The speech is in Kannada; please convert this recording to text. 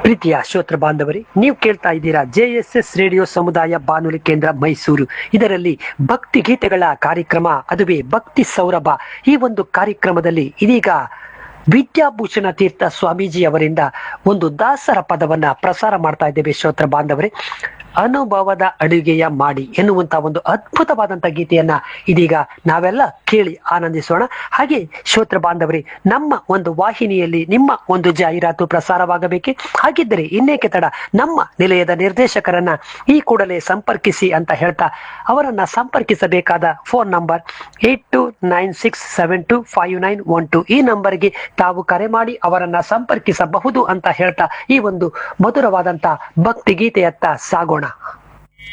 ಪ್ರೀತಿಯ ಶ್ರೋತೃ ಬಾಂಧವರೇ ನೀವು ಕೇಳ್ತಾ ಇದ್ದೀರಾ ಜೆ ಎಸ್ ಎಸ್ ರೇಡಿಯೋ ಸಮುದಾಯ ಬಾನುಲಿ ಕೇಂದ್ರ ಮೈಸೂರು ಇದರಲ್ಲಿ ಭಕ್ತಿ ಗೀತೆಗಳ ಕಾರ್ಯಕ್ರಮ ಅದುವೇ ಭಕ್ತಿ ಸೌರಭ ಈ ಒಂದು ಕಾರ್ಯಕ್ರಮದಲ್ಲಿ ಇದೀಗ ವಿದ್ಯಾಭೂಷಣ ತೀರ್ಥ ಸ್ವಾಮೀಜಿ ಅವರಿಂದ ಒಂದು ದಾಸರ ಪದವನ್ನ ಪ್ರಸಾರ ಮಾಡ್ತಾ ಇದ್ದೇವೆ ಶ್ರೋತೃ ಬಾಂಧವರೇ ಅನುಭವದ ಅಡುಗೆಯ ಮಾಡಿ ಎನ್ನುವಂತ ಒಂದು ಅದ್ಭುತವಾದಂತ ಗೀತೆಯನ್ನ ಇದೀಗ ನಾವೆಲ್ಲ ಕೇಳಿ ಆನಂದಿಸೋಣ ಹಾಗೆ ಶ್ರೋತೃ ಬಾಂಧವರೇ ನಮ್ಮ ಒಂದು ವಾಹಿನಿಯಲ್ಲಿ ನಿಮ್ಮ ಒಂದು ಜಾಹೀರಾತು ಪ್ರಸಾರವಾಗಬೇಕೆ ಹಾಗಿದ್ದರೆ ಇನ್ನೇಕೆ ತಡ ನಮ್ಮ ನಿಲಯದ ನಿರ್ದೇಶಕರನ್ನ ಈ ಕೂಡಲೇ ಸಂಪರ್ಕಿಸಿ ಅಂತ ಹೇಳ್ತಾ ಅವರನ್ನ ಸಂಪರ್ಕಿಸಬೇಕಾದ phone number eight two nine six seven two five nine one two ಈ ನಂಬರ್ಗೆ ತಾವು ಕರೆ ಮಾಡಿ ಅವರನ್ನ ಸಂಪರ್ಕಿಸಬಹುದು ಅಂತ ಹೇಳ್ತಾ ಈ ಒಂದು ಮಧುರವಾದಂತ ಭಕ್ತಿ ಗೀತೆಯತ್ತ ಸಾಗೋಣ